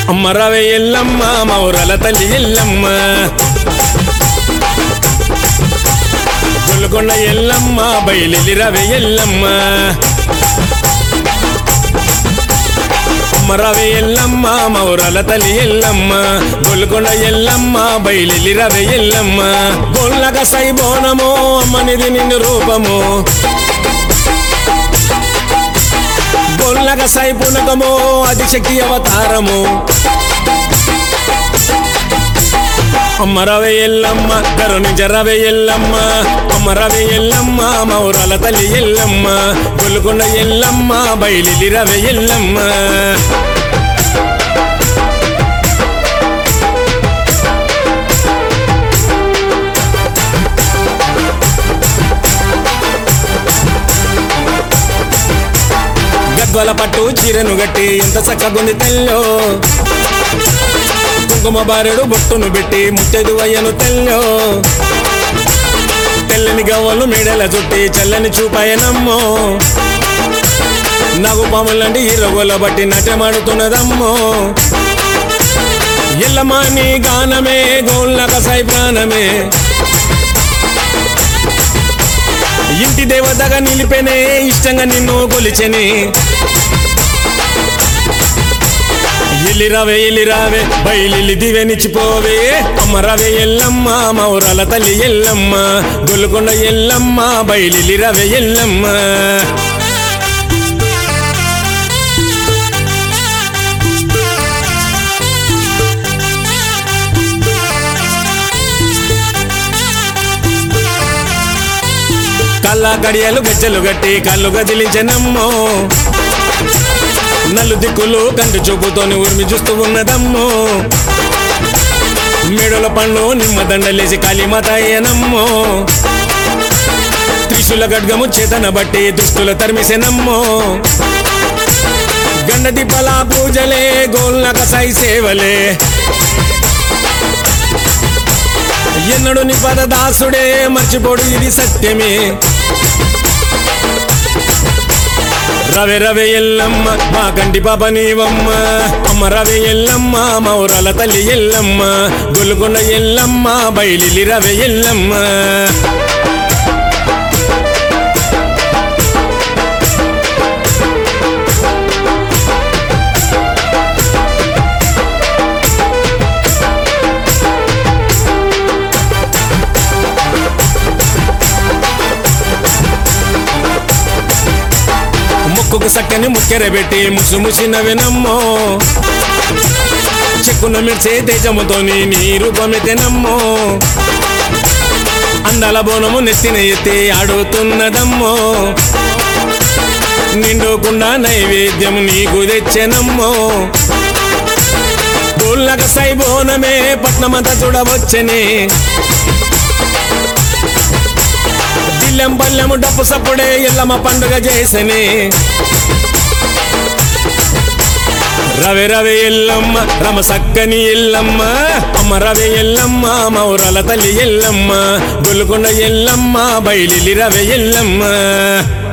అమ్మ రవే ఎల్లమ్మ మౌరల తల్లి ఎల్లమ్మ గొల్కొండ ఎల్లమ్మ బయలు రవే ఎల్లమ్మ అమ్మ రవే ఎల్లమ్మ మౌరల తల్లి ఎల్లమ్మ గొల్కొండ ఎల్లమ్మ బయలు రవే ఎల్లమ్మ గొల్లగ సైబోనము అమ్మనిది నిన్ను రూపము గొల్లగ సైపునకము అది శక్తి అవతారము అమ్మ రవే ఎల్లమ్మ కరుణించ రవే ఎల్లమ్మ అమ్మ రవే ఎల్లమ్మ మౌరాల తల్లి ఎల్లమ్మ గొల్కొండ ఎల్లమ్మ బయలిలి రవే ఎల్లమ్మ గద్వల పట్టు చీరను గట్టి ఎంత చక్కగుంది తెల్లో కుంకుమ బారెడు బొట్టును పెట్టి ముత్తెదు అయ్యను తెల్లో తెల్లని గవ్వలు మేడల చుట్టి చల్లని చూపాయనమ్మో నగు పాములంటి ఇరగోల బట్టి నటమాడుతున్నదమ్మో ఎల్లమాని గానమే గోళ్ళక సై ప్రాణమే ఇంటి దేవతగా నిలిపెనే ఇష్టంగా నిన్ను కొలిచెని ఎల్లిరావే ఎల్లిరావే బయలిల్లి దివెనిచ్చిపోవే అమ్మ రవే ఎల్లమ్మ మౌరాల తల్లి ఎల్లమ్మ గొల్కొండ ఎల్లమ్మ బయలిల్లి రవే ఎల్లమ్మ కళ్ళ గడియలు గజ్జలు గట్టి కళ్ళు గదిలించనమ్మో నలు దిక్కులు కంటి చూపుతోని ఉరిమి చూస్తూ ఉన్నదమ్మో మెడల పండ్లు నిమ్మ దండలేసి కాళీమాత అయ్యనమ్మో త్రిశూల గడ్గము చేతన బట్టి దుష్టుల తరిమిసెనమ్మో గండ దీపాల పూజలే గోల్నక సాయి సేవలే ఎన్నడు నీ పద దాసుడే మర్చిపోడు ఇది సత్యమే రవే రవే ఎల్లమ్మ మా కంటి పాప నీవమ్మ అమ్మ రవే ఎల్లమ్మ మౌరాల తల్లి ఎల్లమ్మ గొల్కొండ ఎల్లమ్మ బయలిలి రవే ఎల్లమ్మ ముక్కుకు సక్కని ముక్కెరబెట్టి ముసు ముసిన వినమ్మో చెక్కున మిర్చే తేజముతోని నీ రూపమెతెనమ్మో అందాల బోనము నెత్తిన ఎత్తి ఆడుతున్నదమ్మో నిండుకుండా నైవేద్యం నీకు తెచ్చెనమ్మో గోళ్ళక సై బోనమే పట్నమంతా చూడవచ్చని దిల్లెం పల్లెము డప్పు సప్పుడే ఎల్లమ్మ పండుగ చేసని రవే రవే ఎల్లమ్మ రమ సక్కని ఎల్లమ్మ అమ్మ రవే ఎల్లమ్మ మౌరాల తల్లి ఎల్లమ్మ గొల్కొండ ఎల్లమ్మ బయలిలి రవే ఎల్లమ్మ